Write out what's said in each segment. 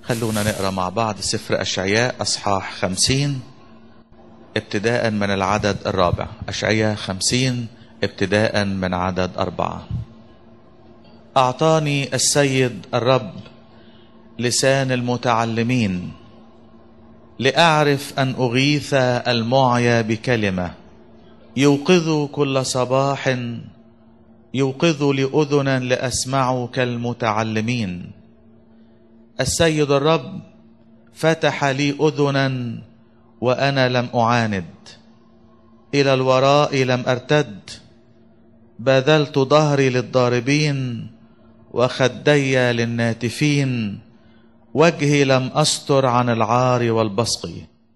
خلونا نقرا مع بعض سفر اشعياء اصحاح خمسين ابتداء من العدد الرابع اشعياء خمسين ابتداء من عدد اربعه اعطاني السيد الرب لسان المتعلمين لاعرف ان اغيث المعيا بكلمه يوقظ كل صباح يوقظ لاذنا لاسمع كالمتعلمين السيد الرب فتح لي اذنا وانا لم اعاند الى الوراء لم ارتد بذلت ظهري للضاربين وخدي للناتفين وجهي لم استر عن العار والبصق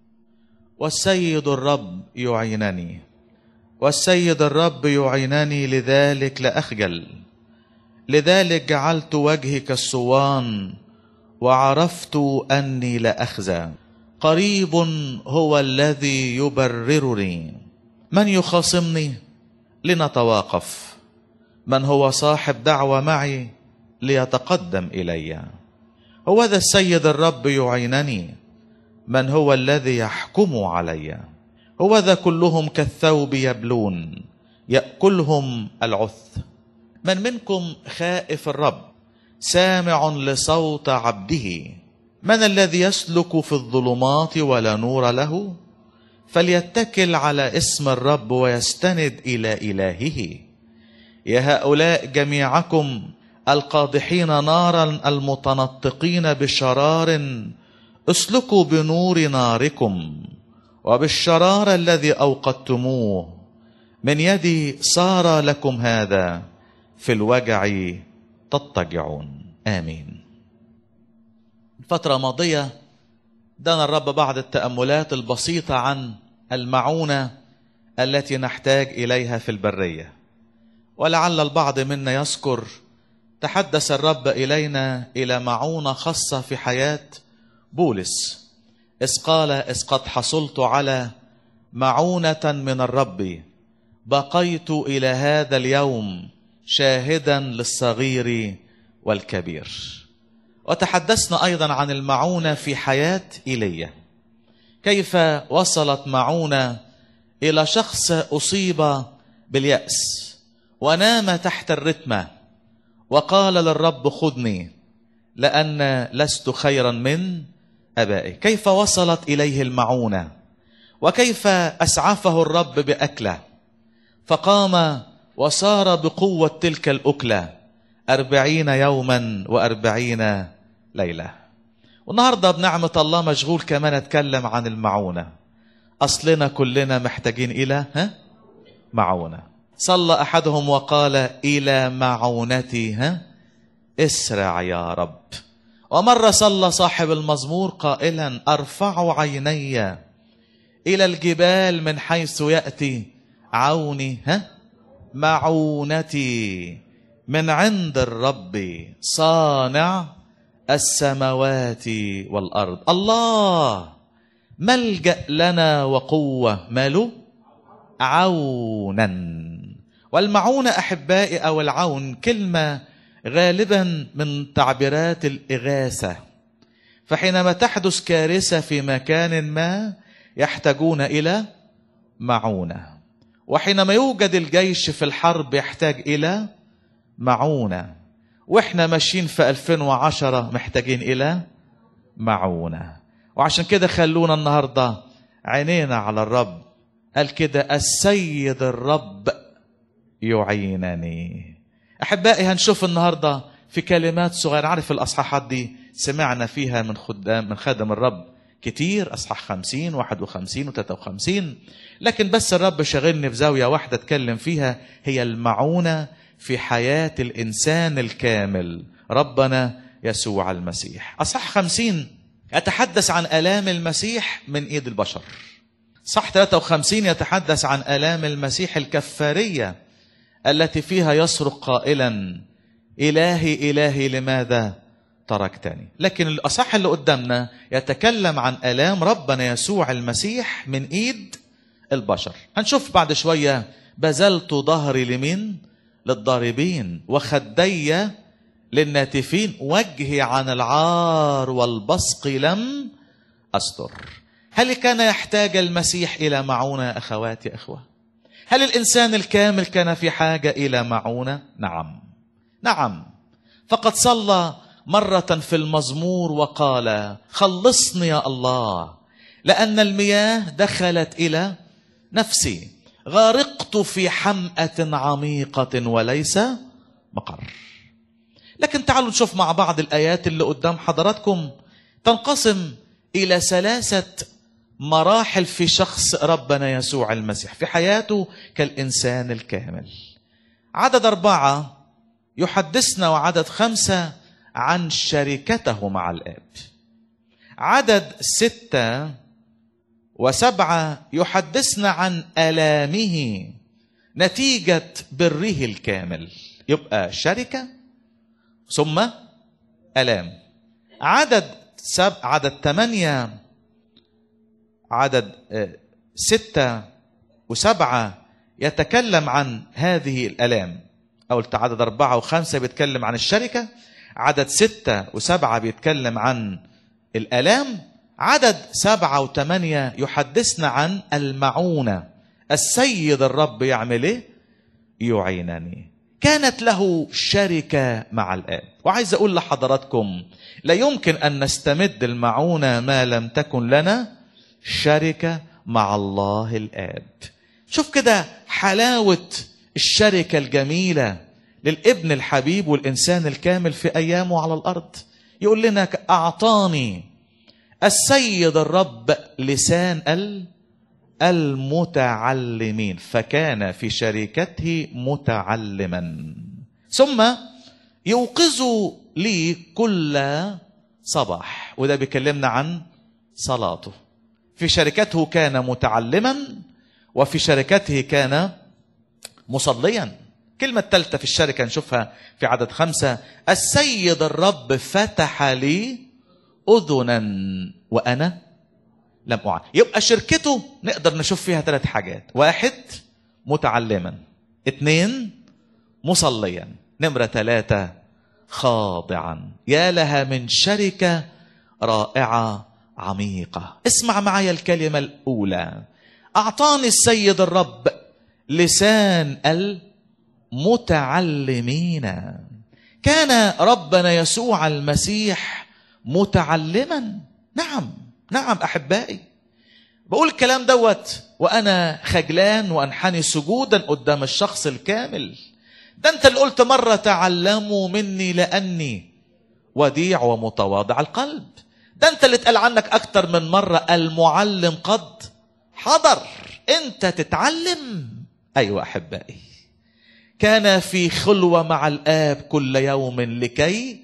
والسيد الرب يعينني والسيد الرب يعينني لذلك لاخجل لذلك جعلت وجهي كالصوان وعرفت اني لاخزى قريب هو الذي يبررني من يخاصمني لنتواقف من هو صاحب دعوه معي ليتقدم الي هو ذا السيد الرب يعينني من هو الذي يحكم علي هو ذا كلهم كالثوب يبلون ياكلهم العث من منكم خائف الرب سامع لصوت عبده من الذي يسلك في الظلمات ولا نور له فليتكل على اسم الرب ويستند الى الهه يا هؤلاء جميعكم القادحين نارا المتنطقين بشرار اسلكوا بنور ناركم وبالشرار الذي اوقدتموه من يدي صار لكم هذا في الوجع تضطجعون امين فتره ماضيه دنا الرب بعض التاملات البسيطه عن المعونه التي نحتاج اليها في البريه ولعل البعض منا يذكر تحدث الرب الينا الى معونه خاصه في حياه بولس اذ قال اذ قد حصلت على معونه من الرب بقيت الى هذا اليوم شاهدا للصغير والكبير وتحدثنا ايضا عن المعونه في حياه ايليا كيف وصلت معونه الى شخص اصيب بالياس ونام تحت الرتمه وقال للرب خذني لان لست خيرا من ابائي كيف وصلت اليه المعونه وكيف اسعفه الرب باكله فقام وصار بقوه تلك الاكله أربعين يوما وأربعين ليلة والنهاردة بنعمة الله مشغول كمان أتكلم عن المعونة أصلنا كلنا محتاجين إلى ها؟ معونة صلى أحدهم وقال إلى معونتي ها؟ اسرع يا رب ومرة صلى صاحب المزمور قائلا أرفع عيني إلى الجبال من حيث يأتي عوني ها؟ معونتي من عند الرب صانع السماوات والارض الله ملجا لنا وقوه ماله عونا والمعونه احبائي او العون كلمه غالبا من تعبيرات الاغاثه فحينما تحدث كارثه في مكان ما يحتاجون الى معونه وحينما يوجد الجيش في الحرب يحتاج الى معونة واحنا ماشيين في 2010 محتاجين الى معونة وعشان كده خلونا النهاردة عينينا على الرب قال كده السيد الرب يعينني احبائي هنشوف النهارده في كلمات صغيره عارف الاصحاحات دي سمعنا فيها من خدام من خادم الرب كتير اصحاح 50 51 و53 لكن بس الرب شغلني في زاويه واحده اتكلم فيها هي المعونه في حياة الإنسان الكامل ربنا يسوع المسيح أصح خمسين يتحدث عن آلام المسيح من إيد البشر صح 53 يتحدث عن آلام المسيح الكفارية التي فيها يصرخ قائلا إلهي إلهي لماذا تركتني لكن الأصح اللي قدامنا يتكلم عن آلام ربنا يسوع المسيح من إيد البشر هنشوف بعد شوية بذلت ظهري لمين للضاربين وخدي للناتفين وجهي عن العار والبصق لم أستر هل كان يحتاج المسيح إلى معونة يا أخواتي أخوة هل الإنسان الكامل كان في حاجة إلى معونة نعم نعم فقد صلى مرة في المزمور وقال خلصني يا الله لأن المياه دخلت إلى نفسي غرقت في حمأة عميقة وليس مقر لكن تعالوا نشوف مع بعض الآيات اللي قدام حضراتكم تنقسم إلى ثلاثة مراحل في شخص ربنا يسوع المسيح في حياته كالإنسان الكامل عدد أربعة يحدثنا وعدد خمسة عن شركته مع الآب عدد ستة وسبعة يحدثنا عن آلامه نتيجة بره الكامل يبقى شركة ثم ألام عدد سب عدد ثمانية عدد ستة وسبعة يتكلم عن هذه الألام أو عدد أربعة وخمسة بيتكلم عن الشركة عدد ستة وسبعة بيتكلم عن الألام عدد سبعة وثمانية يحدثنا عن المعونة السيد الرب يعمل ايه يعينني كانت له شركة مع الآب وعايز أقول لحضراتكم لا يمكن أن نستمد المعونة ما لم تكن لنا شركة مع الله الآب شوف كده حلاوة الشركة الجميلة للابن الحبيب والإنسان الكامل في أيامه على الأرض يقول لنا أعطاني السيد الرب لسان ال المتعلمين فكان في شركته متعلما ثم يوقظ لي كل صباح وده بيكلمنا عن صلاته في شركته كان متعلما وفي شركته كان مصليا كلمة الثالثة في الشركة نشوفها في عدد خمسة السيد الرب فتح لي أذنا وأنا لم أعن يبقى شركته نقدر نشوف فيها ثلاث حاجات واحد متعلما اثنين مصليا نمرة ثلاثة خاضعا يا لها من شركة رائعة عميقة اسمع معي الكلمة الأولى أعطاني السيد الرب لسان المتعلمين كان ربنا يسوع المسيح متعلما نعم نعم احبائي بقول الكلام دوت وانا خجلان وانحني سجودا قدام الشخص الكامل ده انت اللي قلت مره تعلموا مني لاني وديع ومتواضع القلب ده انت اللي اتقال عنك اكتر من مره المعلم قد حضر انت تتعلم ايوه احبائي كان في خلوه مع الاب كل يوم لكي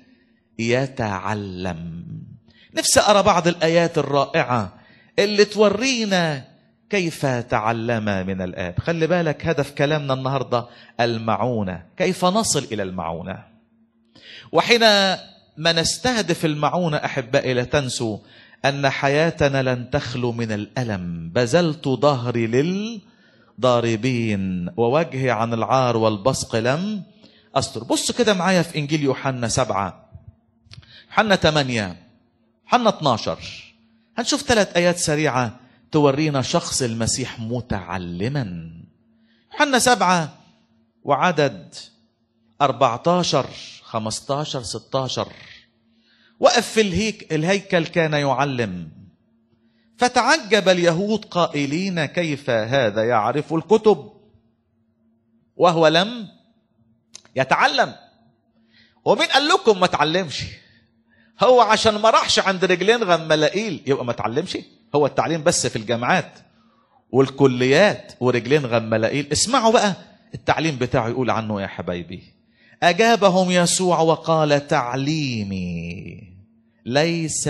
يتعلم نفسي أرى بعض الآيات الرائعة اللي تورينا كيف تعلم من الآب خلي بالك هدف كلامنا النهاردة المعونة كيف نصل إلى المعونة وحين ما نستهدف المعونة أحبائي لا تنسوا أن حياتنا لن تخلو من الألم بذلت ظهري للضاربين ووجهي عن العار والبصق لم أستر بص كده معايا في إنجيل يوحنا سبعة يوحنا ثمانية حنا 12 هنشوف ثلاث آيات سريعة تورينا شخص المسيح متعلما حنا سبعة وعدد 14 15 16 وقف في الهيك الهيكل كان يعلم فتعجب اليهود قائلين كيف هذا يعرف الكتب وهو لم يتعلم ومين قال لكم ما تعلمش هو عشان ما راحش عند رجلين غملائيل يبقى ما اتعلمش هو التعليم بس في الجامعات والكليات ورجلين غملائيل اسمعوا بقى التعليم بتاعه يقول عنه يا حبايبي أجابهم يسوع وقال تعليمي ليس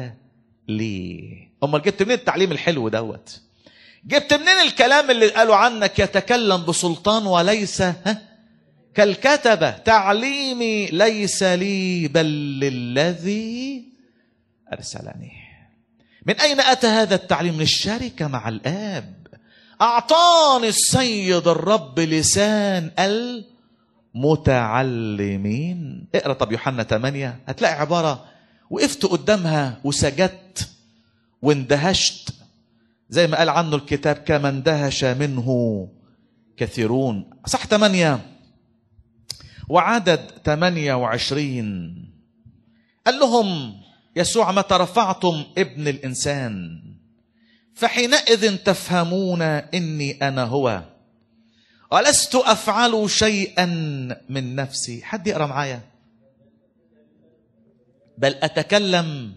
لي أمال جبت منين التعليم الحلو دوت جبت منين الكلام اللي قالوا عنك يتكلم بسلطان وليس ها كالكتبة تعليمي ليس لي بل للذي أرسلني من أين أتى هذا التعليم من الشركة مع الآب أعطاني السيد الرب لسان متعلمين اقرا طب يوحنا 8 هتلاقي عباره وقفت قدامها وسجدت واندهشت زي ما قال عنه الكتاب كما اندهش منه كثيرون صح 8 وعدد 28 قال لهم يسوع متى رفعتم ابن الانسان فحينئذ تفهمون اني انا هو ولست افعل شيئا من نفسي حد يقرا معايا بل اتكلم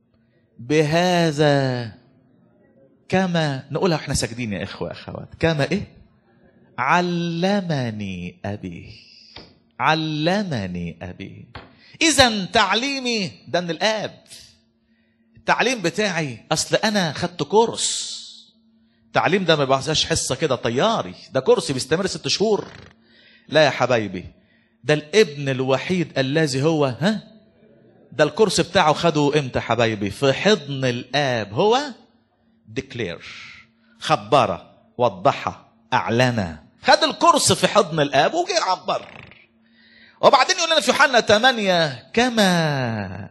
بهذا كما نقولها واحنا ساجدين يا اخوه اخوات كما ايه علمني ابي علمني ابي اذا تعليمي ده من الاب التعليم بتاعي اصل انا خدت كورس التعليم ده ما بيبقاش حصه كده طياري ده كورس بيستمر ست شهور لا يا حبايبي ده الابن الوحيد الذي هو ها ده الكورس بتاعه خده امتى حبايبي في حضن الاب هو ديكلير خبر وضح اعلن خد الكورس في حضن الاب وجي يعبر وبعدين يقول لنا في يوحنا 8 كما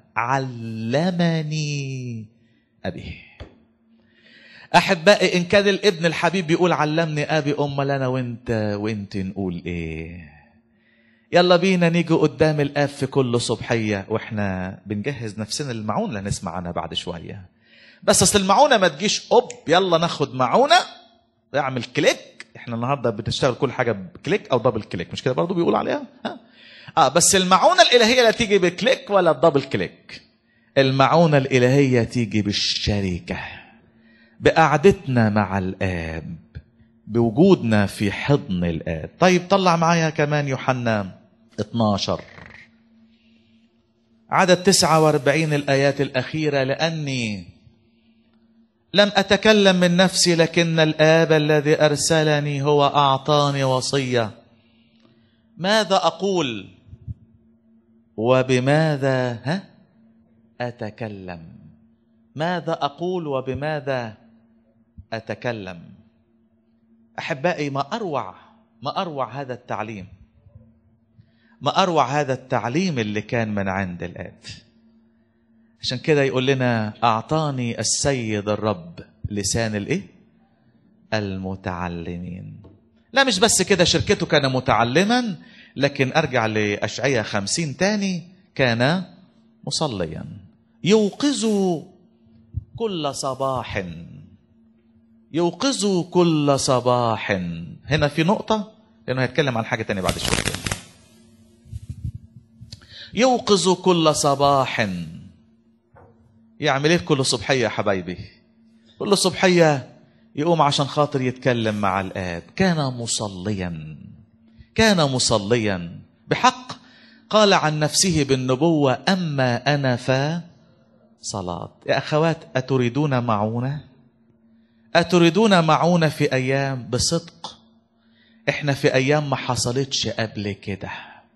علمني ابي احبائي ان كان الابن الحبيب بيقول علمني ابي امال انا وانت وانت نقول ايه يلا بينا نيجي قدام الاب في كل صبحيه واحنا بنجهز نفسنا للمعونه اللي هنسمع عنها بعد شويه بس اصل المعونه ما تجيش اوب يلا ناخد معونه اعمل كليك احنا النهارده بنشتغل كل حاجه بكليك او دبل كليك مش كده برضو بيقول عليها ها اه بس المعونه الالهيه لا تيجي بكليك ولا بدبل كليك المعونه الالهيه تيجي بالشركه بقعدتنا مع الاب بوجودنا في حضن الاب طيب طلع معايا كمان يوحنا 12 عدد 49 الآيات الأخيرة لأني لم أتكلم من نفسي لكن الآب الذي أرسلني هو أعطاني وصية ماذا أقول وبماذا ها أتكلم ماذا أقول وبماذا أتكلم أحبائي ما أروع ما أروع هذا التعليم ما أروع هذا التعليم اللي كان من عند الآب عشان كده يقول لنا أعطاني السيد الرب لسان الإيه؟ المتعلمين لا مش بس كده شركته كان متعلما لكن أرجع لأشعية خمسين تاني كان مصليا يوقظ كل صباح يوقظ كل صباح هنا في نقطة لأنه هيتكلم عن حاجة تانية بعد شوية يوقظ كل صباح يعمل ايه كل صبحية يا حبايبي كل صبحية يقوم عشان خاطر يتكلم مع الآب كان مصليا كان مصليا بحق قال عن نفسه بالنبوة أما أنا فصلاة يا أخوات أتريدون معونة أتريدون معونة في أيام بصدق إحنا في أيام ما حصلتش قبل كده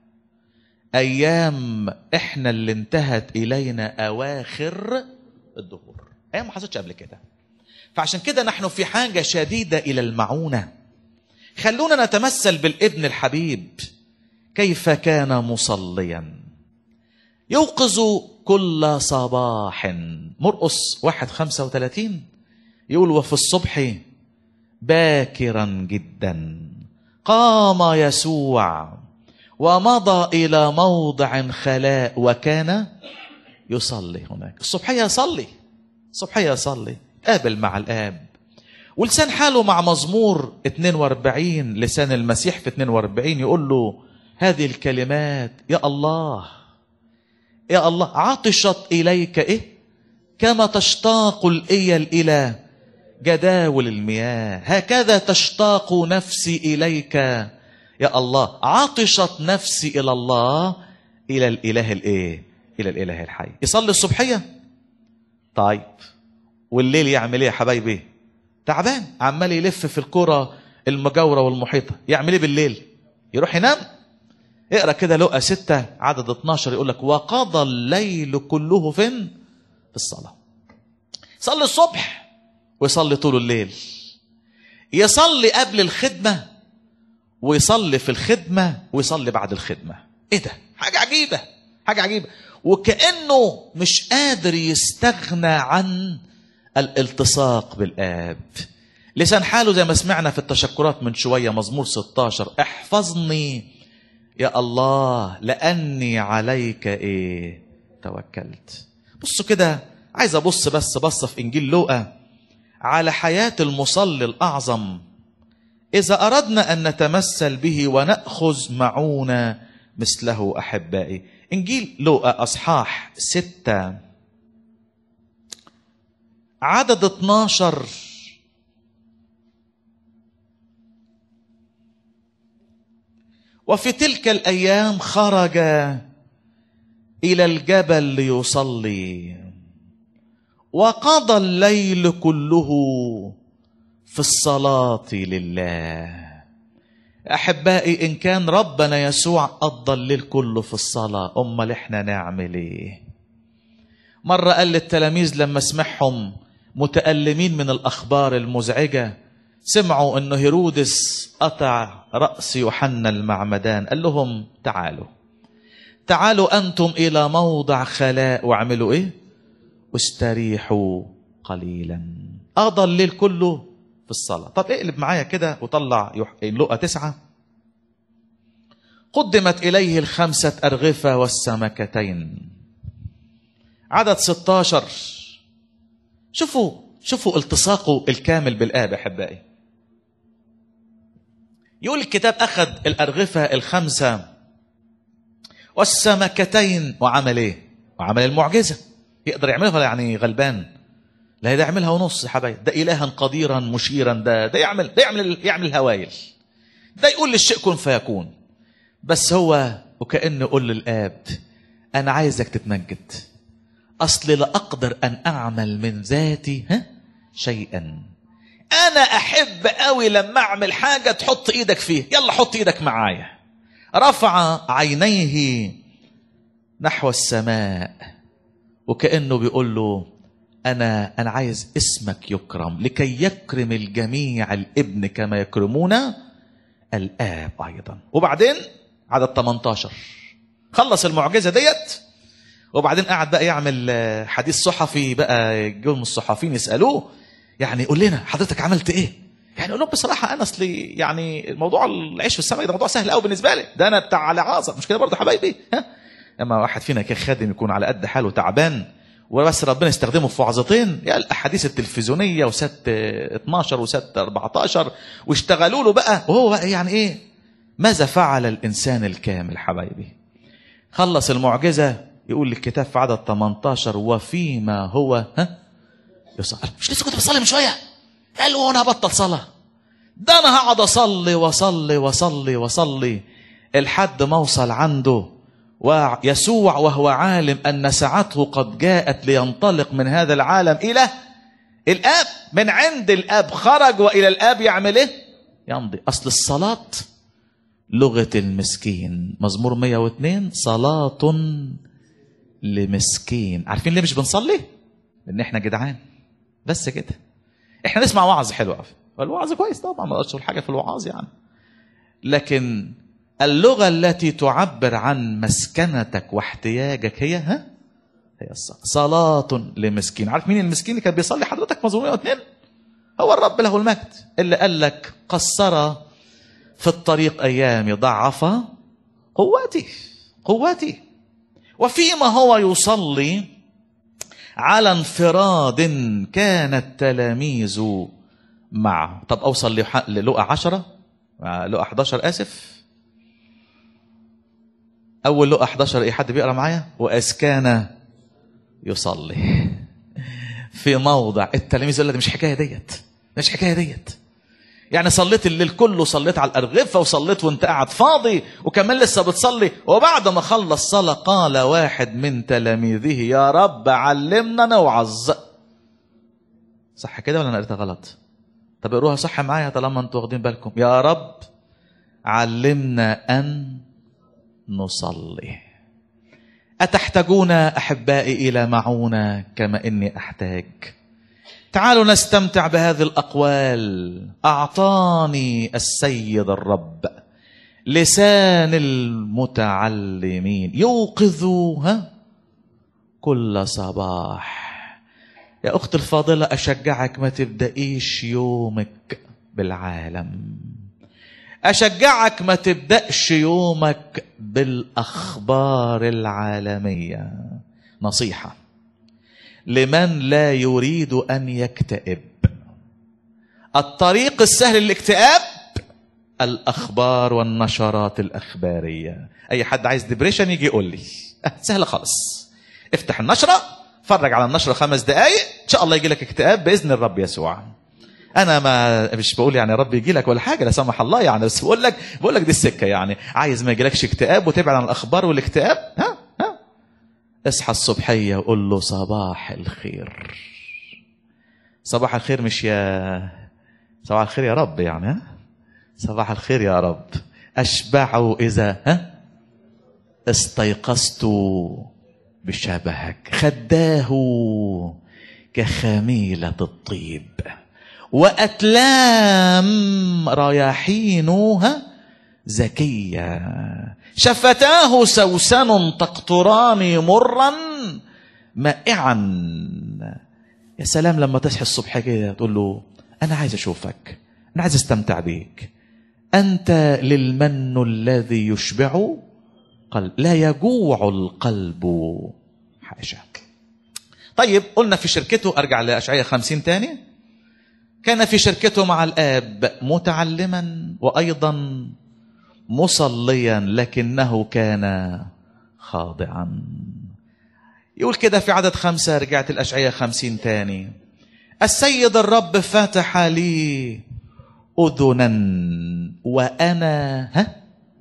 أيام إحنا اللي انتهت إلينا أواخر الدهور أيام ما حصلتش قبل كده فعشان كده نحن في حاجة شديدة إلى المعونة خلونا نتمثل بالابن الحبيب كيف كان مصليا يوقظ كل صباح مرقص واحد خمسة وثلاثين يقول وفي الصبح باكرا جدا قام يسوع ومضى إلى موضع خلاء وكان يصلي هناك الصبحية يصلي الصبحية يصلي قابل مع الآب ولسان حاله مع مزمور 42 لسان المسيح في 42 يقول له هذه الكلمات يا الله يا الله عطشت إليك إيه كما تشتاق الإيل إلى جداول المياه هكذا تشتاق نفسي إليك يا الله عطشت نفسي إلى الله إلى الإله الإيه إلى الإله الحي يصلي الصبحية طيب والليل يعمل إيه يا حبايبي تعبان عمال يلف في الكرة المجاورة والمحيطة يعمل إيه بالليل يروح ينام اقرا كده لقى ستة عدد 12 يقول لك وقضى الليل كله فين في الصلاة صلي الصبح ويصلي طول الليل يصلي قبل الخدمة ويصلي في الخدمة ويصلي بعد الخدمة ايه ده حاجة عجيبة حاجة عجيبة وكأنه مش قادر يستغنى عن الالتصاق بالآب لسان حاله زي ما سمعنا في التشكرات من شوية مزمور 16 احفظني يا الله لأني عليك ايه توكلت بصوا كده عايز ابص بس بصة في انجيل لوقا على حياة المصلي الأعظم إذا أردنا أن نتمثل به ونأخذ معونا مثله أحبائي إنجيل لوقا أصحاح ستة عدد 12 وفي تلك الأيام خرج إلى الجبل ليصلي وقضى الليل كله في الصلاة لله أحبائي إن كان ربنا يسوع قضى الليل كله في الصلاة أمال إحنا نعمل إيه مرة قال للتلاميذ لما سمعهم متألمين من الأخبار المزعجة سمعوا أن هيرودس قطع رأس يوحنا المعمدان قال لهم تعالوا تعالوا أنتم إلى موضع خلاء واعملوا إيه واستريحوا قليلا قضى الليل كله في الصلاة طب اقلب معايا كده وطلع لقى تسعة قدمت إليه الخمسة أرغفة والسمكتين عدد 16 شوفوا شوفوا التصاقه الكامل بالآب أحبائي يقول الكتاب أخذ الأرغفة الخمسة والسمكتين وعمل إيه؟ وعمل المعجزة يقدر يعملها يعني غلبان لا ده يعملها ونص يا حبايب ده إلها قديرا مشيرا ده ده يعمل ده يعمل يعمل الهوايل ده يقول للشيء كن فيكون بس هو وكأنه يقول للآب أنا عايزك تتمجد أصل لا أقدر أن أعمل من ذاتي ها شيئا أنا أحب قوي لما أعمل حاجة تحط إيدك فيه يلا حط إيدك معايا رفع عينيه نحو السماء وكأنه بيقول له أنا أنا عايز اسمك يكرم لكي يكرم الجميع الابن كما يكرمون الآب أيضا وبعدين عدد 18 خلص المعجزة ديت وبعدين قعد بقى يعمل حديث صحفي بقى جم الصحفيين يسألوه يعني قول لنا حضرتك عملت ايه؟ يعني قول لهم بصراحة أنا أصلي يعني الموضوع العيش في السماء ده موضوع سهل قوي بالنسبة لي ده أنا بتاع على عاصر مش كده برضه حبايبي ها؟ اما واحد فينا كخادم يكون على قد حاله تعبان وبس ربنا يستخدمه في وعظتين يا الاحاديث التلفزيونيه وست 12 وست 14 واشتغلوا له بقى وهو بقى يعني ايه ماذا فعل الانسان الكامل حبايبي خلص المعجزه يقول الكتاب في عدد 18 وفيما هو ها يصلي مش لسه كنت بصلي من شويه قال له انا هبطل صلاه ده انا هقعد اصلي واصلي واصلي واصلي لحد ما اوصل عنده ويسوع وهو عالم ان ساعته قد جاءت لينطلق من هذا العالم الى الاب من عند الاب خرج والى الاب يعمل ايه يمضي اصل الصلاه لغه المسكين مزمور 102 صلاه لمسكين عارفين ليه مش بنصلي لان احنا جدعان بس كده احنا نسمع وعظ حلو قوي الوعظ كويس طبعا ما اشهر حاجه في الوعاظ يعني لكن اللغه التي تعبر عن مسكنتك واحتياجك هي ها هي الصلاة صلاة لمسكين عارف مين المسكين اللي كان بيصلي حضرتك مزمور 102 هو الرب له المجد اللي قال لك قصر في الطريق ايامي ضعف قوتي قوتي وفيما هو يصلي على انفراد كان التلاميذ معه طب اوصل للقى عشرة لقى 11 اسف اول لقى 11 ايه حد بيقرا معايا واذ كان يصلي في موضع التلاميذ قال مش حكايه ديت مش حكايه ديت يعني صليت الليل كله صليت على الأرغفة وصليت وانت قاعد فاضي وكمان لسه بتصلي وبعد ما خلص صلاة قال واحد من تلاميذه يا رب علمنا نوعظ صح كده ولا انا قريتها غلط طب اقروها صح معايا طالما انتوا واخدين بالكم يا رب علمنا ان نصلي اتحتاجون احبائي الى معونه كما اني احتاج تعالوا نستمتع بهذه الاقوال اعطاني السيد الرب لسان المتعلمين يوقظ ها كل صباح يا أخت الفاضلة أشجعك ما تبدأيش يومك بالعالم أشجعك ما تبدأش يومك بالأخبار العالمية نصيحة لمن لا يريد أن يكتئب الطريق السهل للاكتئاب الأخبار والنشرات الأخبارية أي حد عايز ديبريشن يجي يقول لي سهلة خالص افتح النشرة اتفرج على النشرة خمس دقايق إن شاء الله يجي لك اكتئاب بإذن الرب يسوع انا ما مش بقول يعني ربي يجي لك ولا حاجه لا سمح الله يعني بس بقول لك بقول لك دي السكه يعني عايز ما يجيلكش اكتئاب وتبعد عن الاخبار والاكتئاب ها ها اصحى الصبحيه وقول له صباح الخير صباح الخير مش يا صباح الخير يا رب يعني ها صباح الخير يا رب اشبع اذا ها استيقظت بشبهك خداه كخميله الطيب وأتلام رياحينها زكية شفتاه سوسن تقطران مرا مائعا يا سلام لما تصحي الصبح كده تقول له أنا عايز أشوفك أنا عايز أستمتع بيك أنت للمن الذي يشبع قلب لا يجوع القلب حاشا طيب قلنا في شركته أرجع لأشعية خمسين تاني كان في شركته مع الآب متعلما وأيضا مصليا لكنه كان خاضعا يقول كده في عدد خمسة رجعت الأشعية خمسين تاني السيد الرب فتح لي أذنا وأنا ها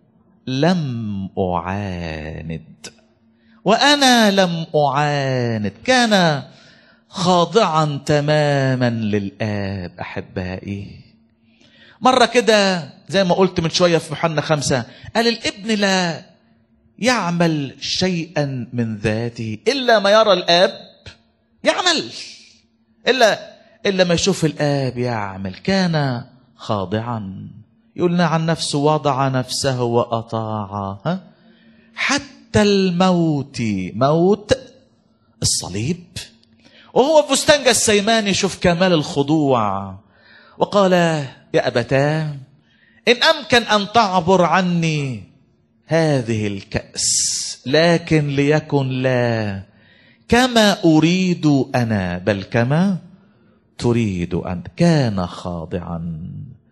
لم أعاند وأنا لم أعاند كان خاضعا تماما للآب أحبائي مرة كده زي ما قلت من شوية في يوحنا خمسة قال الابن لا يعمل شيئا من ذاته إلا ما يرى الآب يعمل إلا إلا ما يشوف الآب يعمل كان خاضعا يقولنا عن نفسه وضع نفسه وأطاع ها؟ حتى الموت موت الصليب وهو في فستان جسيمان يشوف كمال الخضوع وقال يا أبتاه إن أمكن أن تعبر عني هذه الكأس لكن ليكن لا كما أريد أنا بل كما تريد أنت كان خاضعا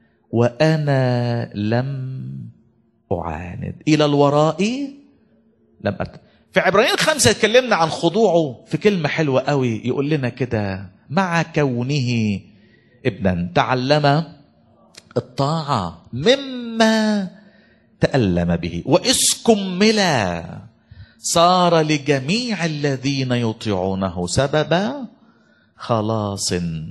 وأنا لم أعاند إلى الوراء لم أت... في عبرانيين خمسة اتكلمنا عن خضوعه في كلمة حلوة قوي يقول لنا كده مع كونه ابنا تعلم الطاعة مما تألم به وإذ كملا صار لجميع الذين يطيعونه سببا خلاص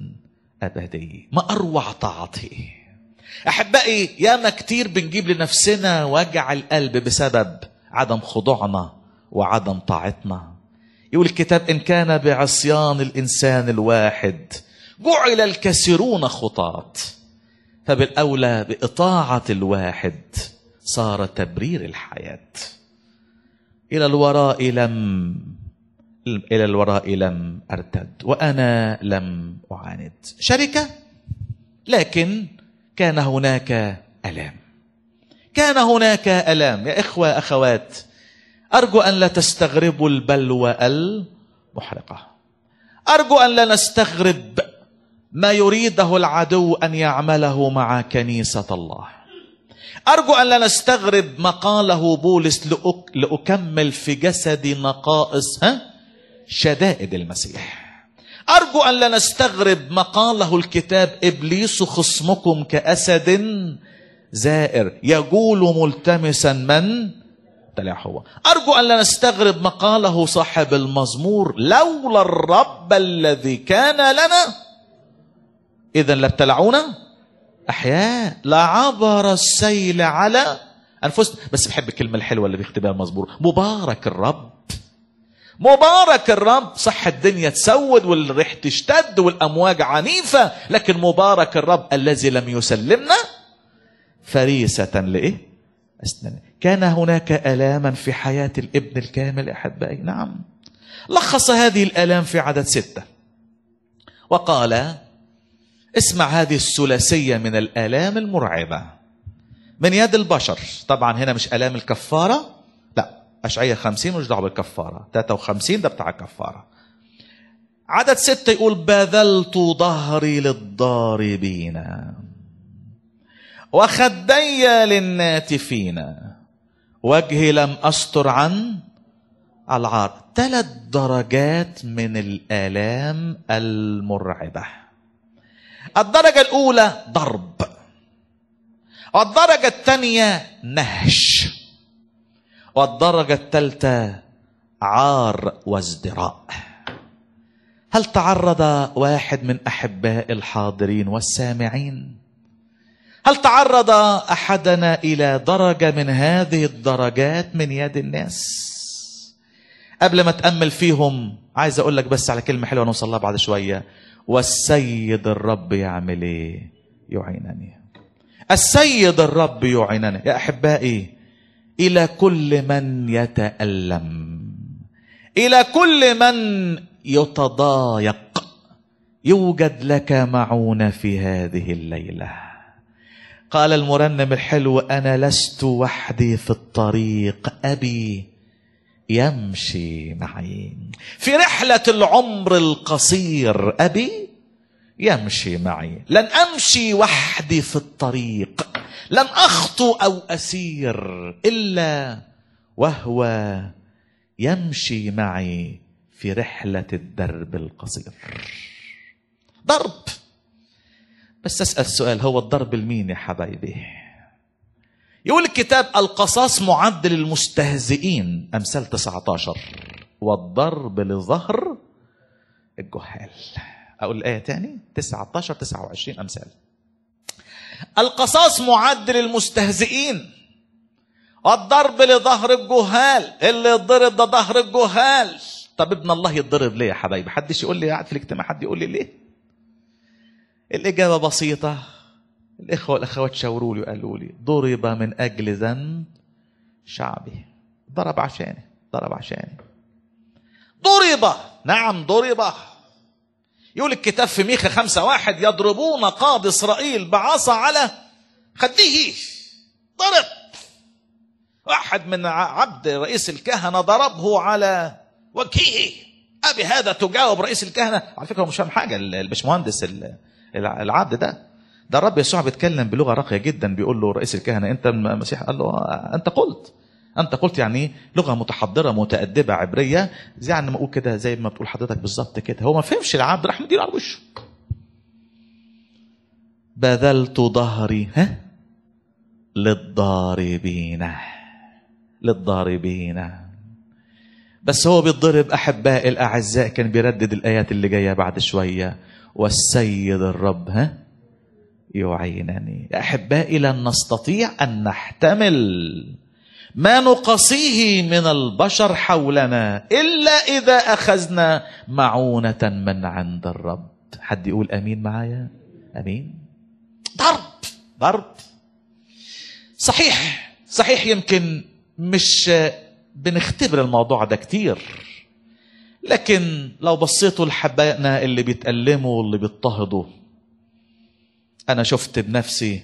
أبدي ما أروع طاعته أحبائي ياما كتير بنجيب لنفسنا وجع القلب بسبب عدم خضوعنا وعدم طاعتنا يقول الكتاب إن كان بعصيان الإنسان الواحد جعل الكثيرون خطاة فبالأولى بإطاعة الواحد صار تبرير الحياة إلى الوراء لم إلى الوراء لم أرتد وأنا لم أعاند شركة لكن كان هناك ألام كان هناك ألام يا إخوة أخوات أرجو أن لا تستغربوا البلوى المحرقة أرجو أن لا نستغرب ما يريده العدو أن يعمله مع كنيسة الله أرجو أن لا نستغرب ما قاله بولس لأك... لأكمل في جسدي نقائص ها؟ شدائد المسيح أرجو أن لا نستغرب ما قاله الكتاب إبليس خصمكم كأسد زائر يجول ملتمسا من تلع هو أرجو أن لا نستغرب ما قاله صاحب المزمور لولا الرب الذي كان لنا إذا لابتلعونا أحياء لعبر السيل على أنفسنا بس بحب الكلمة الحلوة اللي بيختبها المزمور مبارك الرب مبارك الرب صح الدنيا تسود والريح تشتد والأمواج عنيفة لكن مبارك الرب الذي لم يسلمنا فريسة لإيه أسنان كان هناك آلاما في حياة الابن الكامل أحبائي نعم لخص هذه الآلام في عدد ستة وقال اسمع هذه الثلاثية من الآلام المرعبة من يد البشر طبعا هنا مش آلام الكفارة لا أشعية خمسين مش دعوة بالكفارة 53 ده بتاع الكفارة عدد ستة يقول بذلت ظهري للضاربين وخدي للناتفين وجهي لم أستر عن العار ثلاث درجات من الآلام المرعبة الدرجة الأولى ضرب والدرجة الثانية نهش والدرجة الثالثة عار وازدراء هل تعرض واحد من أحباء الحاضرين والسامعين هل تعرض أحدنا إلى درجة من هذه الدرجات من يد الناس قبل ما تأمل فيهم عايز أقول لك بس على كلمة حلوة نوصل لها بعد شوية والسيد الرب يعمل إيه يعينني السيد الرب يعينني يا أحبائي إلى كل من يتألم إلى كل من يتضايق يوجد لك معونة في هذه الليلة قال المرنم الحلو أنا لست وحدي في الطريق أبي يمشي معي في رحلة العمر القصير أبي يمشي معي لن أمشي وحدي في الطريق لن أخطو أو أسير إلا وهو يمشي معي في رحلة الدرب القصير ضرب بس أسأل سؤال هو الضرب المين يا حبايبي يقول الكتاب القصاص معد للمستهزئين أمثال 19 والضرب لظهر الجهال أقول الآية تاني 19 29 أمثال القصاص معد للمستهزئين والضرب لظهر الجهال اللي يضرب ده ظهر الجهال طب ابن الله يتضرب ليه يا حبايبي حدش يقول لي قاعد في الاجتماع حد يقول لي ليه الإجابة بسيطة الإخوة والأخوات شاوروا لي وقالوا لي ضرب من أجل ذنب شعبي ضرب عشاني ضرب عشاني ضرب نعم ضرب يقول الكتاب في ميخا خمسة واحد يضربون قاضي إسرائيل بعصا على خديه ضرب واحد من عبد رئيس الكهنة ضربه على وجهه أبي هذا تجاوب رئيس الكهنة على فكرة هو مش فاهم حاجة الباشمهندس العبد ده ده الرب يسوع بيتكلم بلغة راقية جدا بيقول له رئيس الكهنة أنت مسيح قال له أنت قلت أنت قلت يعني لغة متحضرة متأدبة عبرية زي يعني ما أقول كده زي ما بتقول حضرتك بالظبط كده هو ما فهمش العبد راح مديله على وشه بذلت ظهري ها للضاربين للضاربين بس هو بيتضرب أحباء الأعزاء كان بيردد الآيات اللي جاية بعد شوية والسيد الرب ها يعينني يا أحبائي لن نستطيع أن نحتمل ما نقصيه من البشر حولنا إلا إذا أخذنا معونة من عند الرب حد يقول أمين معايا أمين ضرب ضرب صحيح صحيح يمكن مش بنختبر الموضوع ده كتير لكن لو بصيتوا لحبايبنا اللي بيتألموا واللي بيضطهدوا أنا شفت بنفسي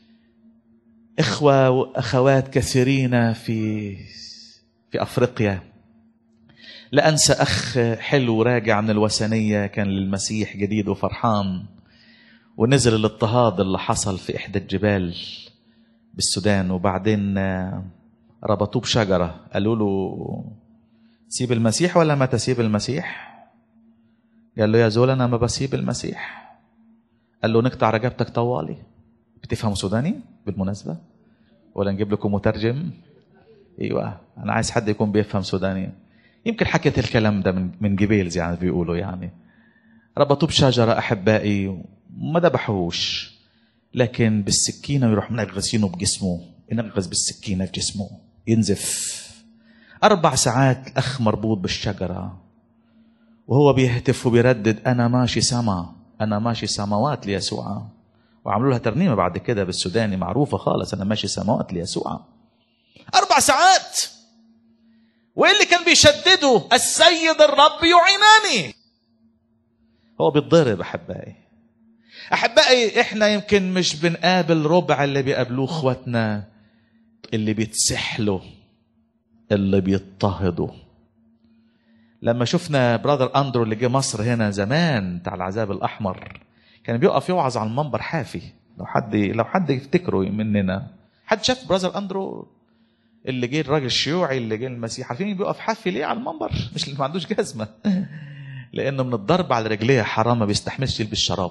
إخوة وأخوات كثيرين في في أفريقيا لا أنسى أخ حلو راجع من الوثنية كان للمسيح جديد وفرحان ونزل الاضطهاد اللي حصل في إحدى الجبال بالسودان وبعدين ربطوه بشجرة قالوا له تسيب المسيح ولا ما تسيب المسيح قال له يا زول أنا ما بسيب المسيح قال له نقطع رقبتك طوالي بتفهم سوداني بالمناسبة ولا نجيب لكم مترجم ايوه انا عايز حد يكون بيفهم سوداني يمكن حكيت الكلام ده من من جبيلز يعني بيقولوا يعني ربطوه بشجره احبائي وما ذبحوش لكن بالسكينه يروح منغصينه بجسمه ينغص بالسكينه في جسمه ينزف اربع ساعات الاخ مربوط بالشجره وهو بيهتف وبيردد انا ماشي سما انا ماشي سماوات ليسوع وعملوا لها ترنيمه بعد كده بالسوداني معروفه خالص انا ماشي سماوات ليسوع أربع ساعات وإيه اللي كان بيشدده السيد الرب يعينني هو بيتضرب أحبائي أحبائي إحنا يمكن مش بنقابل ربع اللي بيقابلوه إخواتنا اللي بيتسحلوا اللي بيضطهدوا لما شفنا برادر اندرو اللي جه مصر هنا زمان بتاع العذاب الاحمر كان بيقف يوعظ على المنبر حافي لو حد لو حد يفتكره مننا حد شاف برادر اندرو اللي جه الراجل الشيوعي اللي جه المسيح عارفين بيقف حافي ليه على المنبر مش اللي ما عندوش جزمه لانه من الضرب على رجليه حرام ما بيستحملش يلبس شراب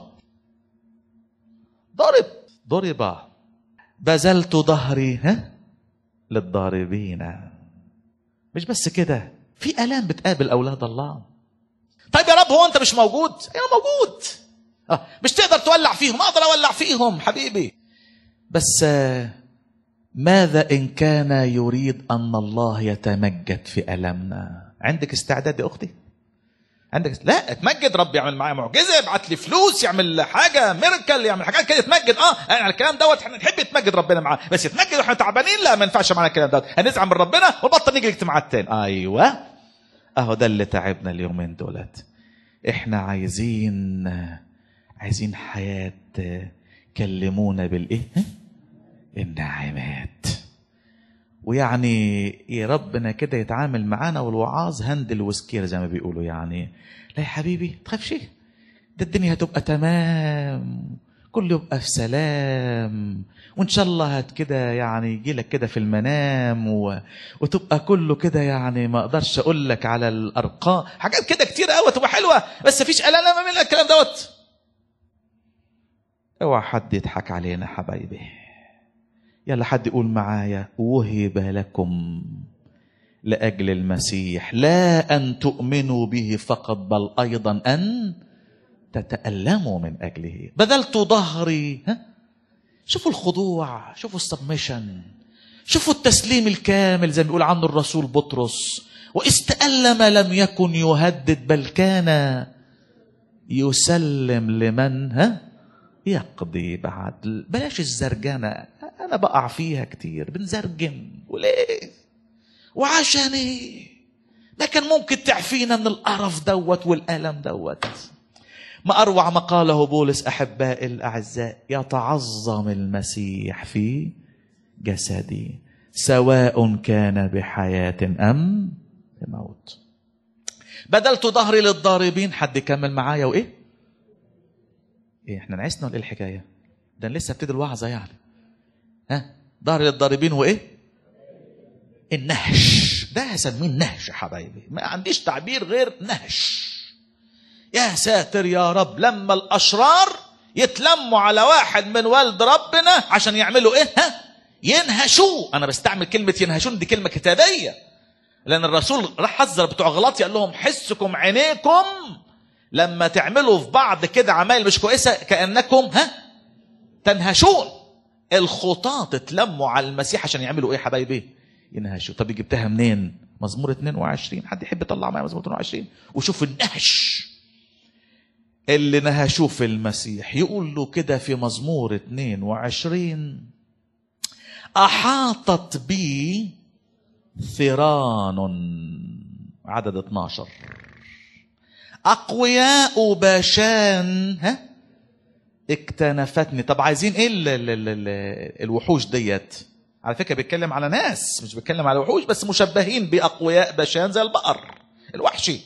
ضرب ضرب بذلت ظهري ها للضاربين مش بس كده في الام بتقابل اولاد الله طيب يا رب هو انت مش موجود انا موجود آه مش تقدر تولع فيهم اقدر اولع فيهم حبيبي بس آه ماذا ان كان يريد ان الله يتمجد في المنا عندك استعداد يا اختي عندك لا اتمجد رب يعمل معايا معجزه يبعت لي فلوس يعمل حاجه ميركل يعمل حاجات كده يتمجد اه يعني الكلام دوت احنا نحب يتمجد ربنا معاه بس يتمجد واحنا تعبانين لا ما ينفعش معانا الكلام دوت هنزعل من ربنا ونبطل نيجي الاجتماعات تاني ايوه اهو ده اللي تعبنا اليومين دولت احنا عايزين عايزين حياه كلمونا بالايه النعمات ويعني يا ربنا كده يتعامل معانا والوعاظ هندل وسكير زي ما بيقولوا يعني لا يا حبيبي تخافش ده الدنيا هتبقى تمام كله يبقى في سلام وان شاء الله هت كده يعني يجي لك كده في المنام و... وتبقى كله كده يعني ما اقدرش اقول لك على الارقام حاجات كده كتير قوي تبقى حلوه بس مفيش الا انا من الكلام دوت اوعى حد يضحك علينا حبايبي يلا حد يقول معايا وهب لكم لاجل المسيح لا ان تؤمنوا به فقط بل ايضا ان تتالموا من اجله بذلت ظهري ها شوفوا الخضوع شوفوا السبمشن شوفوا التسليم الكامل زي ما بيقول عنه الرسول بطرس واذ تالم لم يكن يهدد بل كان يسلم لمن ها يقضي بعد بلاش الزرجنة أنا بقع فيها كتير بنزرجن وليه وعشان ايه ما كان ممكن تعفينا من القرف دوت والألم دوت ما أروع ما قاله بولس أحبائي الأعزاء يتعظم المسيح في جسدي سواء كان بحياة أم بموت بدلت ظهري للضاربين حد يكمل معايا وإيه ايه احنا نعسنا ولا ايه الحكايه؟ ده لسه ابتدي الوعظه يعني. ها؟ ظهر للضاربين وايه؟ النهش ده هسميه النهش يا حبايبي ما عنديش تعبير غير نهش يا ساتر يا رب لما الاشرار يتلموا على واحد من والد ربنا عشان يعملوا ايه ها ينهشوه انا بستعمل كلمه ينهشون دي كلمه كتابيه لان الرسول راح حذر بتوع غلطي قال لهم حسكم عينيكم لما تعملوا في بعض كده عمايل مش كويسه كانكم ها تنهشون الخطاة تتلموا على المسيح عشان يعملوا ايه حبايبي ينهشوا طب جبتها منين مزمور 22 حد يحب يطلع معايا مزمور 22 وشوف النهش اللي نهشوه في المسيح يقول له كده في مزمور 22 أحاطت بي ثيران عدد 12 أقوياء باشان ها اكتنفتني طب عايزين ايه ال ال ال ال الوحوش ديت على فكره بيتكلم على ناس مش بيتكلم على وحوش بس مشبهين باقوياء باشان زي البقر الوحشي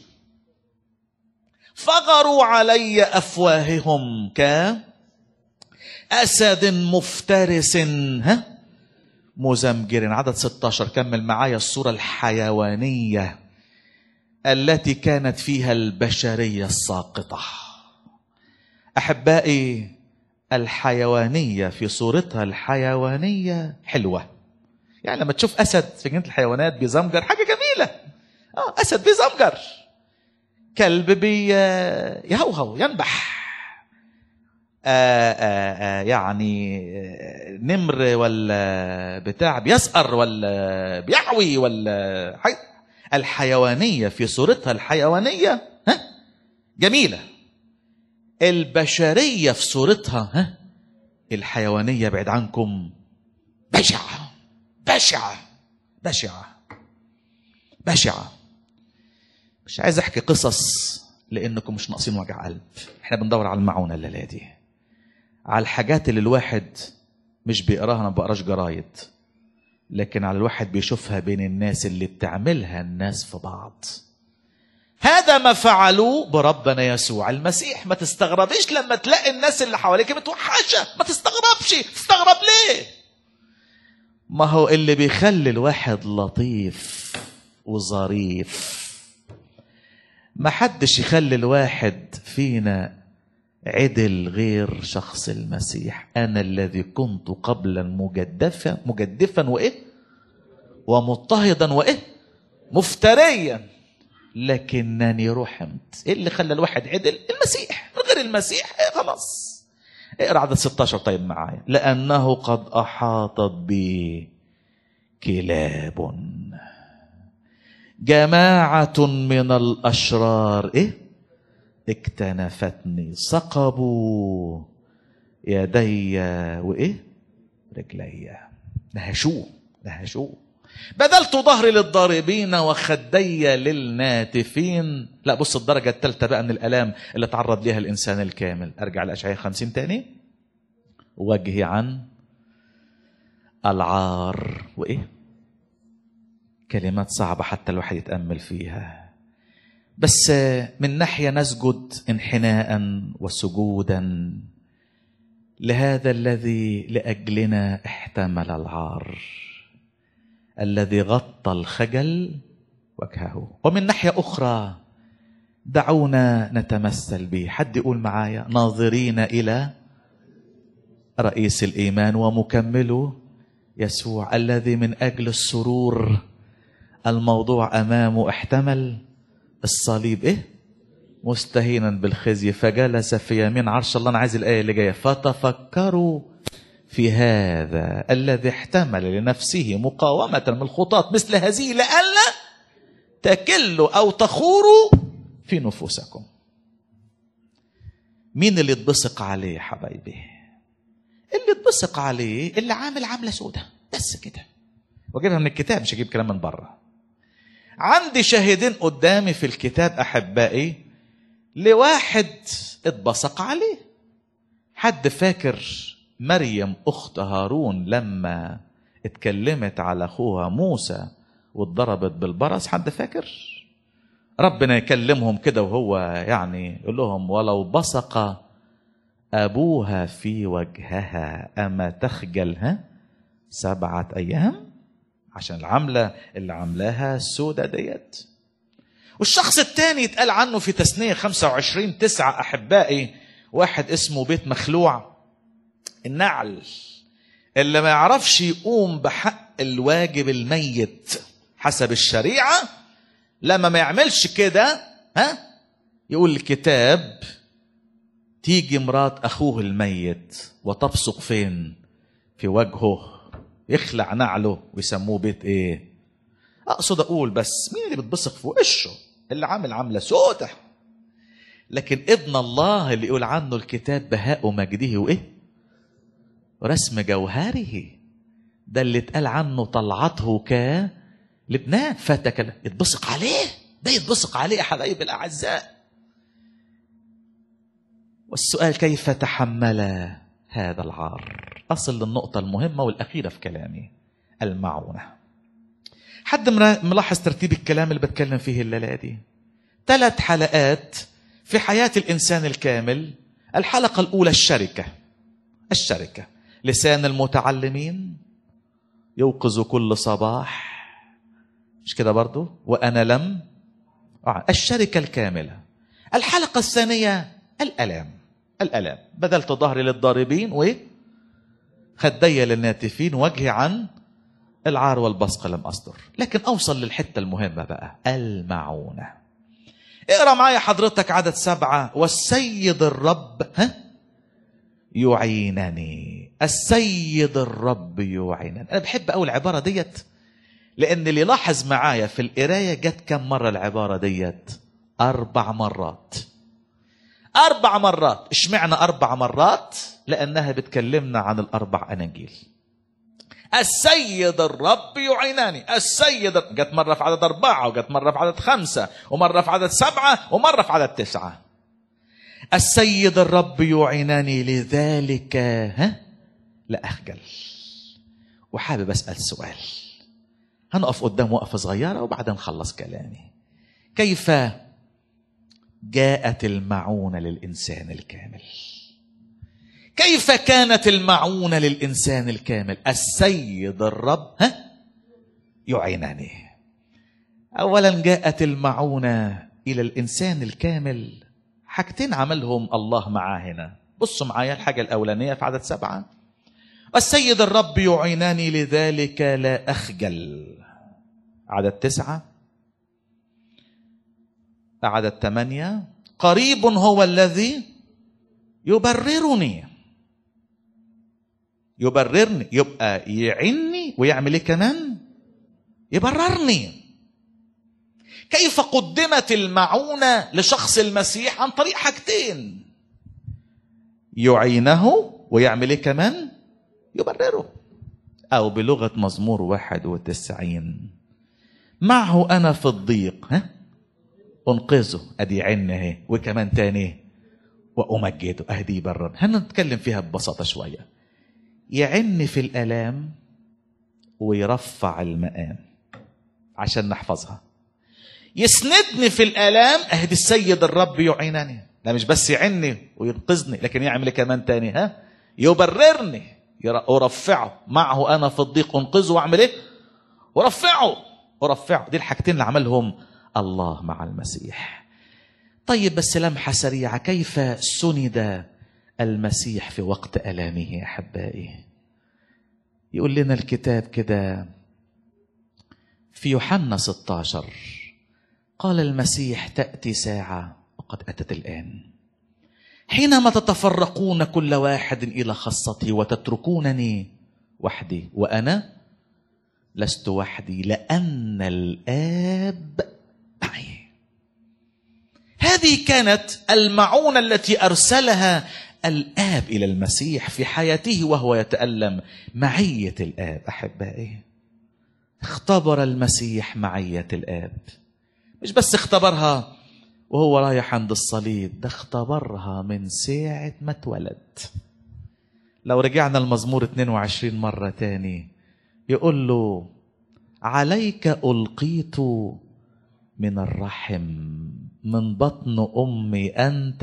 فغروا علي افواههم ك اسد مفترس ها مزمجر عدد 16 كمل معايا الصوره الحيوانيه التي كانت فيها البشريه الساقطه احبائي الحيوانيه في صورتها الحيوانيه حلوه يعني لما تشوف اسد في جنينه الحيوانات بيزمجر حاجه جميله اه اسد بيزمجر كلب بي يهوهو ينبح آآ آآ يعني نمر ولا بتاع بيسقر ولا بيعوي ولا حي... الحيوانيه في صورتها الحيوانيه ها جميله البشريه في صورتها ها الحيوانيه بعد عنكم بشعه بشعه بشعة بشعة مش عايز احكي قصص لانكم مش ناقصين وجع قلب احنا بندور على المعونة الليلة دي على الحاجات اللي الواحد مش بيقراها انا ما بقراش جرايد لكن على الواحد بيشوفها بين الناس اللي بتعملها الناس في بعض هذا ما فعلوه بربنا يسوع المسيح ما تستغربيش لما تلاقي الناس اللي حواليك متوحشة ما تستغربش تستغرب ليه ما هو اللي بيخلي الواحد لطيف وظريف ما حدش يخلي الواحد فينا عدل غير شخص المسيح انا الذي كنت قبلا مجدفا مجدفا وايه ومضطهدا وايه مفتريا لكنني رحمت ايه اللي خلى الواحد عدل المسيح من غير المسيح إيه خلاص اقرا عدد 16 طيب معايا لانه قد احاطت بي كلاب جماعه من الاشرار ايه اكتنفتني صقبوا يدي وايه رجلي نهشوه نهشوه بذلت ظهري للضاربين وخدي للناتفين لا بص الدرجة الثالثة بقى من الآلام اللي تعرض ليها الإنسان الكامل أرجع لأشعياء خمسين تاني وجهي عن العار وإيه كلمات صعبة حتى الواحد يتأمل فيها بس من ناحية نسجد انحناء وسجودا لهذا الذي لأجلنا احتمل العار الذي غطى الخجل وجهه ومن ناحية أخرى دعونا نتمثل به حد يقول معايا ناظرين إلى رئيس الإيمان ومكمله يسوع الذي من أجل السرور الموضوع أمامه احتمل الصليب إيه مستهينا بالخزي فجلس في يمين عرش الله أنا عايز الآية اللي جاية فتفكروا في هذا الذي احتمل لنفسه مقاومة من الخطاة مثل هذه لئلا تكلوا أو تخوروا في نفوسكم مين اللي اتبصق عليه يا حبايبي اللي اتبصق عليه اللي عامل عاملة سودة بس كده واجيبها من الكتاب مش هجيب كلام من بره عندي شاهدين قدامي في الكتاب أحبائي لواحد اتبصق عليه حد فاكر مريم اخت هارون لما اتكلمت على اخوها موسى واتضربت بالبرص حد فاكر ربنا يكلمهم كده وهو يعني يقول لهم ولو بصق ابوها في وجهها اما تخجل ها سبعه ايام عشان العمله اللي عاملاها السودة ديت والشخص الثاني يتقال عنه في تثنيه 25 تسعة احبائي واحد اسمه بيت مخلوع النعل اللي ما يعرفش يقوم بحق الواجب الميت حسب الشريعة لما ما يعملش كده ها يقول الكتاب تيجي مرات أخوه الميت وتبصق فين في وجهه يخلع نعله ويسموه بيت ايه اقصد اقول بس مين اللي بتبصق في وشه اللي عامل عامله سودة لكن ابن الله اللي يقول عنه الكتاب بهاء مجده وايه رسم جوهره ده اللي اتقال عنه طلعته ك لبنان فتك يتبصق عليه ده يتبصق عليه يا حبايب الاعزاء والسؤال كيف تحمل هذا العار اصل للنقطه المهمه والاخيره في كلامي المعونه حد ملاحظ ترتيب الكلام اللي بتكلم فيه الليله دي ثلاث حلقات في حياه الانسان الكامل الحلقه الاولى الشركه الشركه لسان المتعلمين يوقظ كل صباح مش كده برضو وأنا لم آه. الشركة الكاملة الحلقة الثانية الألام الألام بذلت ظهري للضاربين و خدي للناتفين وجهي عن العار والبصق لم أصدر لكن أوصل للحتة المهمة بقى المعونة اقرأ معايا حضرتك عدد سبعة والسيد الرب ها يعينني السيد الرب يعينني انا بحب قوي العباره ديت لان اللي لاحظ معايا في القرايه جت كم مره العباره ديت اربع مرات اربع مرات اشمعنى اربع مرات لانها بتكلمنا عن الاربع اناجيل السيد الرب يعينني السيد جت مرة في عدد أربعة وجت مرة في عدد خمسة ومرة في عدد سبعة ومرة في عدد تسعة السيد الرب يعينني لذلك ها لا أخجل وحابب أسأل سؤال هنقف قدام وقفة صغيرة وبعدين نخلص كلامي كيف جاءت المعونة للإنسان الكامل كيف كانت المعونة للإنسان الكامل السيد الرب ها يعينني أولا جاءت المعونة إلى الإنسان الكامل حاجتين عملهم الله معاه هنا بصوا معايا الحاجة الأولانية في عدد سبعة السيد الرب يعينني لذلك لا أخجل عدد تسعة عدد ثمانية قريب هو الذي يبررني يبررني يبقى يعني ويعمل ايه كمان يبررني كيف قدمت المعونة لشخص المسيح عن طريق حاجتين يعينه ويعمل ايه كمان يبرره او بلغة مزمور واحد وتسعين معه انا في الضيق ها انقذه ادي عين اهي وكمان تاني وامجده اهدي يبرر هنتكلم فيها ببساطة شوية يعن في الالام ويرفع المقام عشان نحفظها يسندني في الالام اهدي السيد الرب يعينني لا مش بس يعني وينقذني لكن يعمل إيه كمان تاني ها يبررني ارفعه معه انا في الضيق انقذه واعمل ايه ورفعه ورفعه دي الحاجتين اللي عملهم الله مع المسيح طيب بس لمحه سريعه كيف سند المسيح في وقت الامه احبائي يقول لنا الكتاب كده في يوحنا 16 قال المسيح تاتي ساعه وقد اتت الان حينما تتفرقون كل واحد الى خاصته وتتركونني وحدي وانا لست وحدي لان الاب معي هذه كانت المعونه التي ارسلها الاب الى المسيح في حياته وهو يتالم معيه الاب احبائي اختبر المسيح معيه الاب مش بس اختبرها وهو رايح عند الصليب ده اختبرها من ساعة ما اتولد لو رجعنا المزمور 22 مرة تاني يقول له عليك ألقيت من الرحم من بطن أمي أنت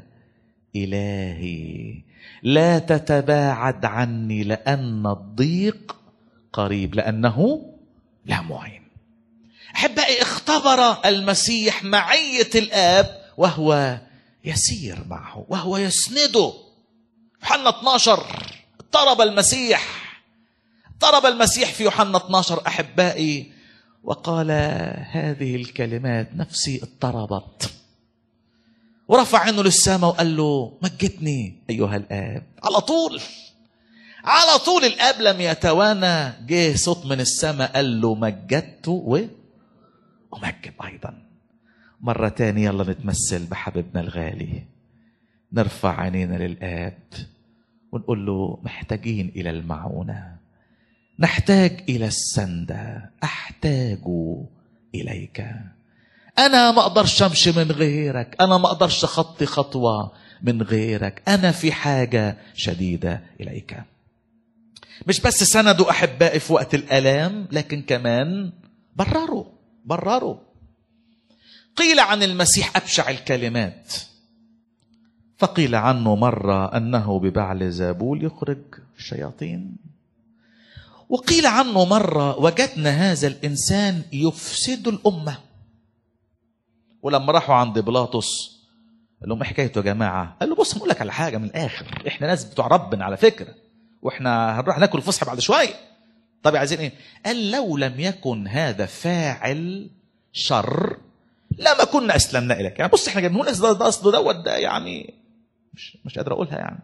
إلهي لا تتباعد عني لأن الضيق قريب لأنه لا معين احبائي اختبر المسيح معيه الاب وهو يسير معه وهو يسنده يوحنا 12 اضطرب المسيح اضطرب المسيح في يوحنا 12 احبائي وقال هذه الكلمات نفسي اضطربت ورفع عينه للسماء وقال له مجدني ايها الاب على طول على طول الاب لم يتوانى جه صوت من السماء قال له مجدته و أمجد أيضا مرة تانية يلا نتمثل بحبيبنا الغالي نرفع عينينا للآب ونقول له محتاجين إلى المعونة نحتاج إلى السندة أحتاج إليك أنا ما أقدرش أمشي من غيرك أنا ما أقدرش أخطي خطوة من غيرك أنا في حاجة شديدة إليك مش بس سندوا أحبائي في وقت الآلام لكن كمان برروا برروا قيل عن المسيح ابشع الكلمات فقيل عنه مره انه ببعل زابول يخرج الشياطين وقيل عنه مره وجدنا هذا الانسان يفسد الامه ولما راحوا عند بيلاطس قال لهم ايه حكايته يا جماعه؟ قال له بص نقول لك على حاجه من الاخر احنا ناس بتوع ربنا على فكره واحنا هنروح ناكل فسحه بعد شويه طب عايزين ايه؟ قال لو لم يكن هذا فاعل شر لما كنا اسلمنا اليك يعني بص احنا جايبين لك ده, ده اصله دوت ده يعني مش مش قادر اقولها يعني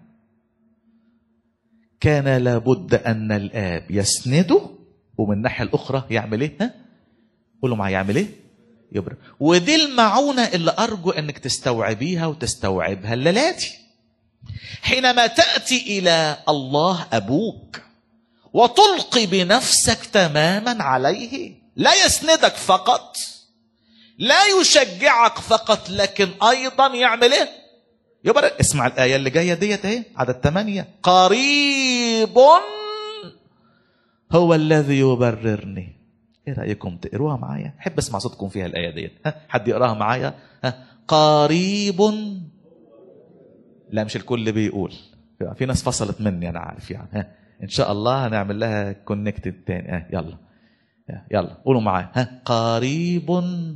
كان لابد ان الاب يسنده ومن الناحيه الاخرى يعمل ايه؟ ها؟ قولوا معايا يعمل ايه؟ يبرر ودي المعونه اللي ارجو انك تستوعبيها وتستوعبها الليلاتي حينما تاتي الى الله ابوك وتلقي بنفسك تماما عليه لا يسندك فقط لا يشجعك فقط لكن ايضا يعمل ايه يبقى اسمع الايه اللي جايه ديت اهي عدد ثمانية قريب هو الذي يبررني ايه رايكم تقروها معايا احب اسمع صوتكم فيها الايه ديت ها حد يقراها معايا ها قريب لا مش الكل بيقول في ناس فصلت مني انا عارف يعني ها ان شاء الله هنعمل لها كونكتد تاني ها يلا يلا قولوا معايا ها قريب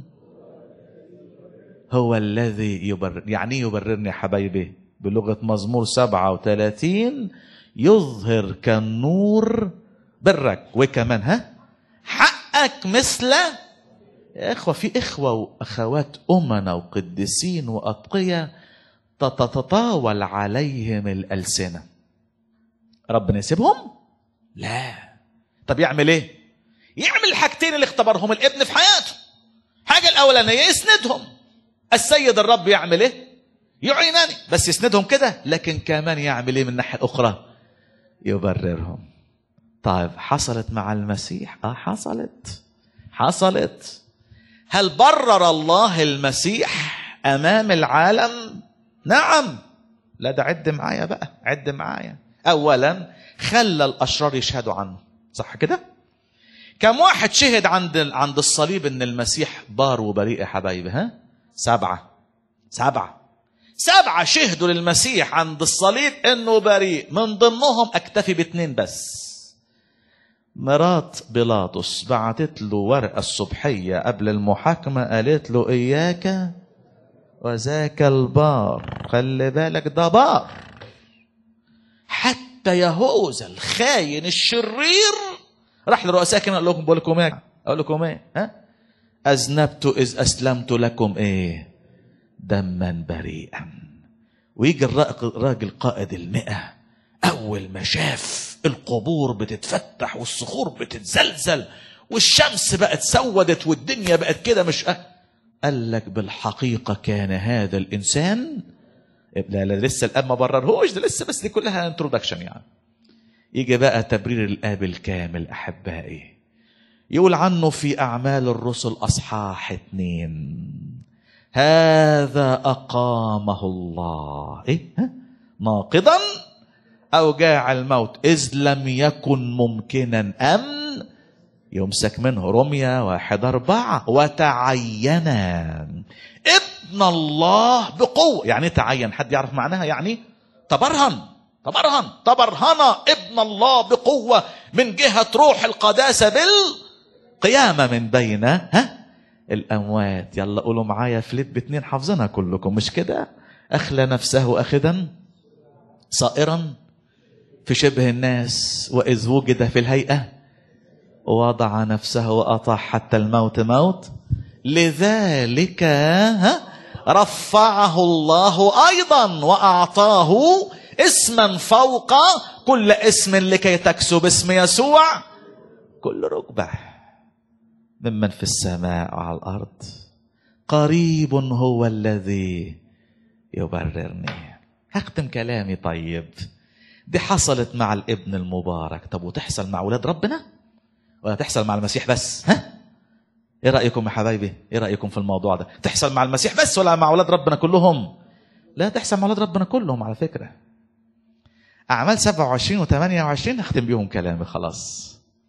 هو الذي يبرر يعني يبررني يا حبايبي بلغة مزمور 37 يظهر كالنور برك وكمان ها حقك مثل يا إخوة في إخوة وأخوات أمنا وقديسين وأتقياء تتطاول عليهم الألسنة ربنا يسيبهم؟ لا طب يعمل ايه؟ يعمل الحاجتين اللي اختبرهم الابن في حياته حاجة الأولانية يسندهم السيد الرب يعمل ايه؟ يعينني بس يسندهم كده لكن كمان يعمل ايه من الناحية الأخرى؟ يبررهم طيب حصلت مع المسيح؟ اه حصلت حصلت هل برر الله المسيح أمام العالم؟ نعم لا ده عد معايا بقى عد معايا اولا خلى الاشرار يشهدوا عنه صح كده كم واحد شهد عند عند الصليب ان المسيح بار وبريء يا حبايبي ها سبعه سبعه سبعه شهدوا للمسيح عند الصليب انه بريء من ضمنهم اكتفي باثنين بس مرات بيلاطس بعتت له ورقه الصبحيه قبل المحاكمه قالت له اياك وذاك البار خلي بالك ده بار حتى يهوذا الخاين الشرير راح لرؤساء كده قال لكم بقول لكم ايه اقول لكم ايه ها اذنبت اذ اسلمت لكم ايه دما بريئا ويجي الراجل قائد المئة أول ما شاف القبور بتتفتح والصخور بتتزلزل والشمس بقت سودت والدنيا بقت كده مش أه قال لك بالحقيقة كان هذا الإنسان لا, لا لسه الآب ما بررهوش ده لسه بس دي كلها انترودكشن يعني يجي بقى تبرير الآب الكامل أحبائي يقول عنه في أعمال الرسل أصحاح اتنين هذا أقامه الله إيه ها؟ ناقضا أوجاع الموت إذ لم يكن ممكنا أم يمسك منه رمية واحد أربعة وتعينا ابن الله بقوة يعني تعين حد يعرف معناها يعني تبرهن تبرهن تبرهن ابن الله بقوة من جهة روح القداسة بالقيامة من بين ها الأموات يلا قولوا معايا فليت باتنين حافظينها كلكم مش كده أخلى نفسه أخذا صائرا في شبه الناس وإذ وجد في الهيئة وضع نفسه وأطاع حتى الموت موت لذلك ها رفعه الله أيضا وأعطاه اسما فوق كل اسم لكي تكسب اسم يسوع كل ركبة ممن في السماء وعلى الأرض قريب هو الذي يبررني هختم كلامي طيب دي حصلت مع الابن المبارك طب وتحصل مع ولاد ربنا ولا تحصل مع المسيح بس ها ايه رايكم يا حبايبي ايه رايكم في الموضوع ده تحصل مع المسيح بس ولا مع اولاد ربنا كلهم لا تحصل مع اولاد ربنا كلهم على فكره اعمال 27 و28 هختم بيهم كلامي خلاص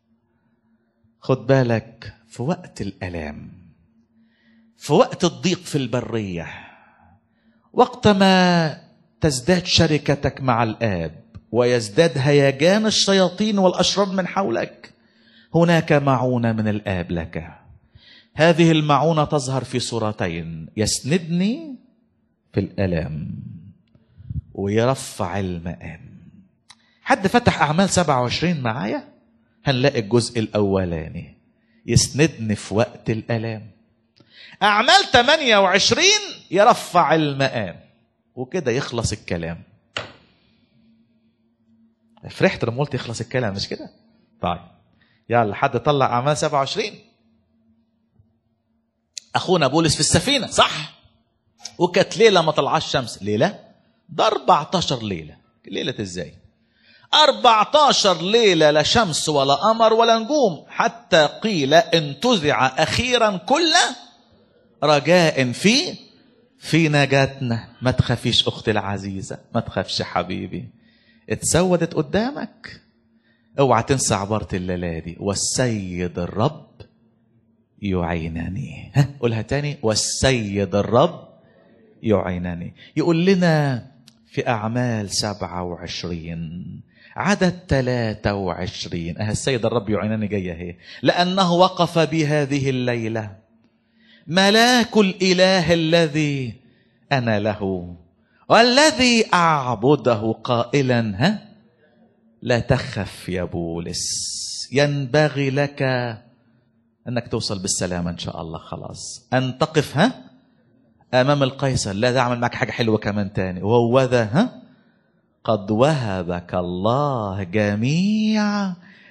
خد بالك في وقت الالام في وقت الضيق في البريه وقت ما تزداد شركتك مع الاب ويزداد هيجان الشياطين والاشرار من حولك هناك معونه من الاب لك هذه المعونه تظهر في صورتين يسندني في الالام ويرفع المقام حد فتح اعمال 27 معايا هنلاقي الجزء الاولاني يسندني في وقت الالام اعمال 28 يرفع المقام وكده يخلص الكلام فرحت لما قلت يخلص الكلام مش كده طيب يلا حد طلع اعمال 27 اخونا بولس في السفينه صح وكانت ليله ما طلعش شمس ليله ده 14 ليله ليله ازاي 14 ليلة لا شمس ولا قمر ولا نجوم حتى قيل انتزع أخيرا كل رجاء في في نجاتنا ما تخافيش أختي العزيزة ما تخافش حبيبي اتسودت قدامك اوعى تنسى عبارة الليلة دي والسيد الرب يعينني ها قولها تاني والسيد الرب يعينني يقول لنا في أعمال سبعة وعشرين عدد ثلاثة وعشرين أه السيد الرب يعينني جاية هي لأنه وقف بهذه الليلة ملاك الإله الذي أنا له والذي أعبده قائلا ها لا تخف يا بولس ينبغي لك أنك توصل بالسلامة إن شاء الله خلاص أن تقف ها أمام القيصر لا ده أعمل معك حاجة حلوة كمان تاني وهو ذا ها قد وهبك الله جميع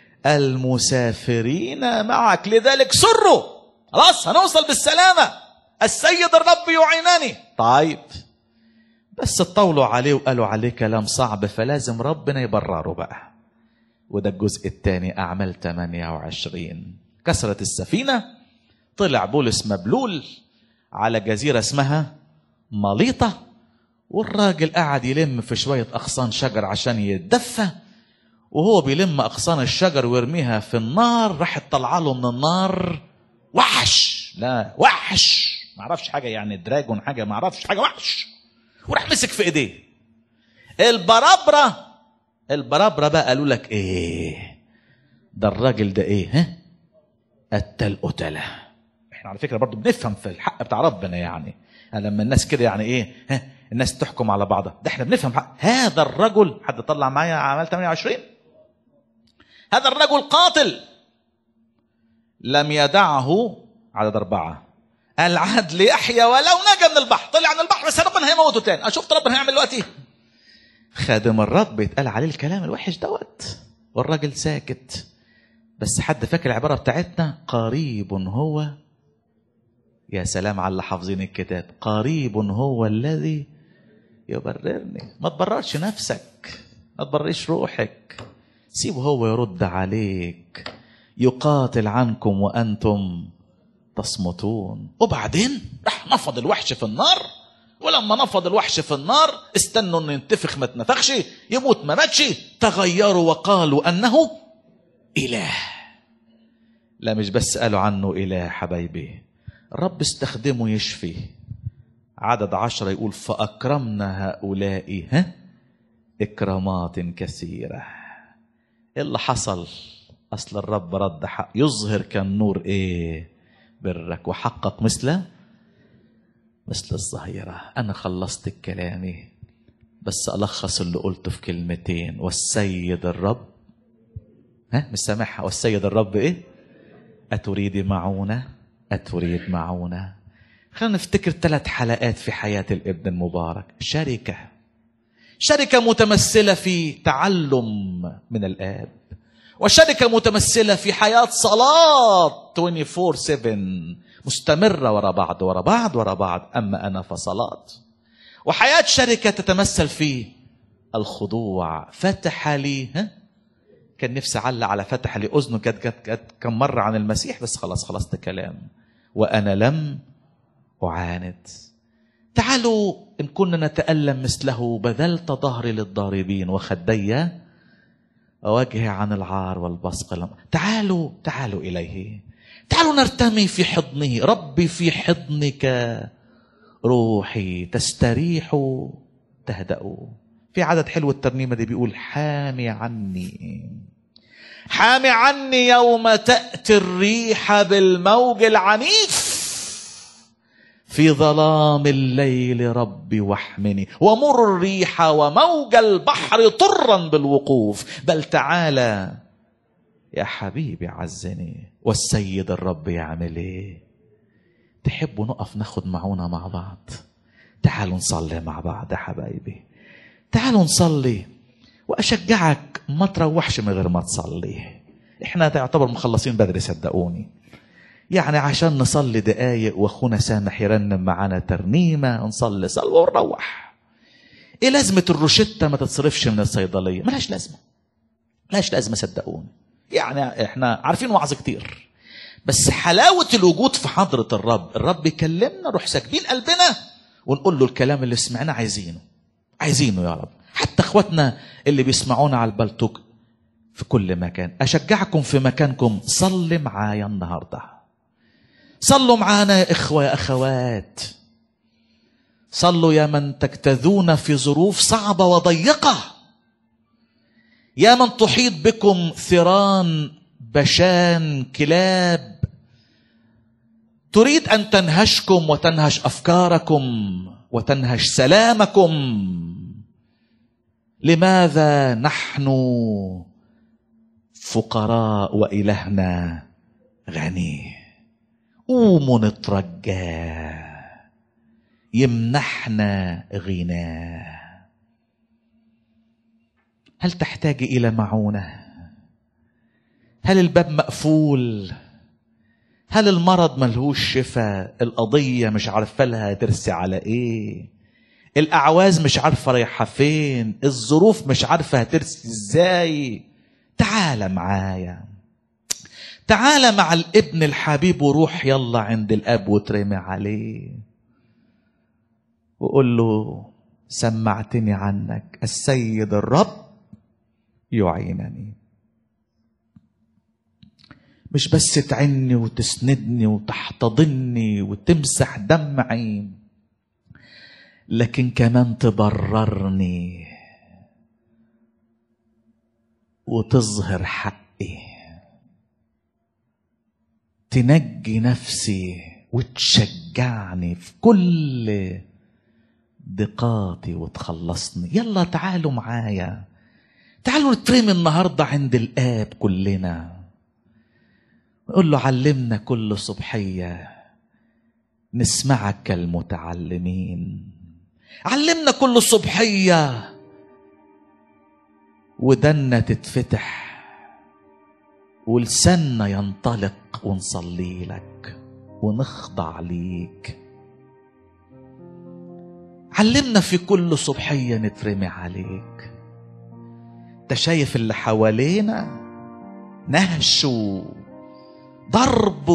المسافرين معك لذلك سروا خلاص هنوصل بالسلامة السيد الرب يعينني طيب بس اطولوا عليه وقالوا عليه كلام صعب فلازم ربنا يبرره بقى وده الجزء الثاني أعمال 28 كسرت السفينة طلع بولس مبلول على جزيرة اسمها مليطة والراجل قعد يلم في شوية أغصان شجر عشان يتدفى وهو بيلم أغصان الشجر ويرميها في النار راحت طالعة له من النار وحش لا وحش معرفش حاجة يعني دراجون حاجة معرفش حاجة وحش وراح مسك في ايديه البرابرة البرابرة بقى قالوا لك ايه ده الراجل ده ايه ها قتل قتله احنا على فكرة برضو بنفهم في الحق بتاع ربنا يعني, يعني لما الناس كده يعني ايه ها الناس تحكم على بعضها ده احنا بنفهم حق. هذا الرجل حد طلع معايا عمل 28 هذا الرجل قاتل لم يدعه عدد أربعة العدل يحيى ولو نجا من البحر طلع من البحر بس ربنا هيموته تاني اشوف ربنا هيعمل دلوقتي خادم الرب يتقال عليه الكلام الوحش دوت والراجل ساكت بس حد فاكر العبارة بتاعتنا قريب هو يا سلام على اللي حافظين الكتاب قريب هو الذي يبررني ما تبررش نفسك ما تبررش روحك سيبه هو يرد عليك يقاتل عنكم وأنتم تصمتون وبعدين راح نفض الوحش في النار ولما نفض الوحش في النار استنوا انه ينتفخ ما اتنفخش يموت ما ماتش تغيروا وقالوا انه اله لا مش بس قالوا عنه اله حبايبي الرب استخدمه يشفي عدد عشرة يقول فأكرمنا هؤلاء ها إكرامات كثيرة إيه اللي حصل أصل الرب رد حق يظهر كالنور إيه برك وحقق مثل مثل الظهيرة أنا خلصت كلامي بس ألخص اللي قلته في كلمتين والسيد الرب ها مش سامعها والسيد الرب إيه أتريد معونة أتريد معونة خلينا نفتكر ثلاث حلقات في حياة الابن المبارك شركة شركة متمثلة في تعلم من الآب وشركة متمثلة في حياة صلاة 24/7 مستمرة ورا بعض ورا بعض ورا بعض أما أنا فصلاة وحياة شركة تتمثل في الخضوع فتح لي ها كان نفسي أعلق على فتح لي أذنه كانت كانت كم مرة عن المسيح بس خلاص خلصت كلام وأنا لم أعاند تعالوا إن كنا نتألم مثله بذلت ظهري للضاربين وخدي وجهي عن العار والبصق تعالوا تعالوا إليه تعالوا نرتمي في حضنه ربي في حضنك روحي تستريح تهدأ في عدد حلو الترنيمة دي بيقول حامي عني حامي عني يوم تأتي الريح بالموج العنيف في ظلام الليل ربي واحمني ومر الريح وموج البحر طرا بالوقوف بل تعالى يا حبيبي عزني والسيد الرب يعمل ايه تحبوا نقف ناخد معونا مع بعض تعالوا نصلي مع بعض يا حبايبي تعالوا نصلي واشجعك ما تروحش من غير ما تصلي احنا تعتبر مخلصين بدري صدقوني يعني عشان نصلي دقايق واخونا سامح يرنم معانا ترنيمه نصلي صلوه ونروح ايه لازمه الروشته ما تتصرفش من الصيدليه ملهاش لازمه ملهاش لازمه صدقوني يعني احنا عارفين وعظ كتير بس حلاوه الوجود في حضره الرب الرب يكلمنا نروح ساكبين قلبنا ونقول له الكلام اللي سمعناه عايزينه عايزينه يا رب حتى اخواتنا اللي بيسمعونا على البلتوك في كل مكان اشجعكم في مكانكم صلي معايا النهارده صلوا معانا يا اخوه يا اخوات صلوا يا من تجتذون في ظروف صعبه وضيقه يا من تحيط بكم ثيران بشان كلاب تريد ان تنهشكم وتنهش افكاركم وتنهش سلامكم لماذا نحن فقراء والهنا غني قوموا نترجاه يمنحنا غناه هل تحتاج الى معونه هل الباب مقفول هل المرض ملهوش شفاء القضيه مش عارفه لها ترسي على ايه الاعواز مش عارفه رايحه فين الظروف مش عارفه هترسي ازاي تعال معايا تعال مع الابن الحبيب وروح يلا عند الاب وترمي عليه وقول له سمعتني عنك السيد الرب يعينني مش بس تعني وتسندني وتحتضني وتمسح دمعي لكن كمان تبررني وتظهر حقي تنجي نفسي وتشجعني في كل ضيقاتي وتخلصني يلا تعالوا معايا تعالوا نترمي النهارده عند الاب كلنا نقول له علمنا كل صبحيه نسمعك كالمتعلمين علمنا كل صبحيه ودنا تتفتح ولساننا ينطلق ونصلي لك ونخضع ليك علمنا في كل صبحية نترمي عليك انت شايف اللي حوالينا نهش ضرب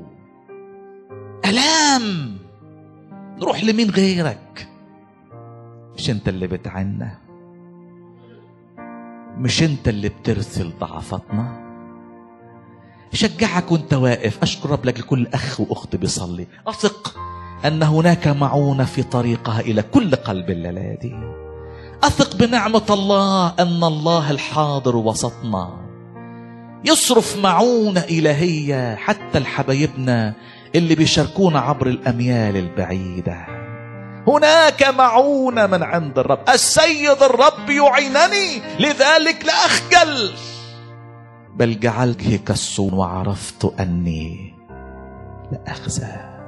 ألام نروح لمين غيرك مش انت اللي بتعنا مش انت اللي بترسل ضعفاتنا شجعك وانت واقف اشكر رب لك لكل اخ واخت بيصلي اثق ان هناك معونه في طريقها الى كل قلب الليلادي اثق بنعمه الله ان الله الحاضر وسطنا يصرف معونه الهيه حتى لحبايبنا اللي بيشاركونا عبر الاميال البعيده هناك معونه من عند الرب السيد الرب يعينني لذلك لا اخجل بل جعلته كالصون وعرفت اني لا اخزى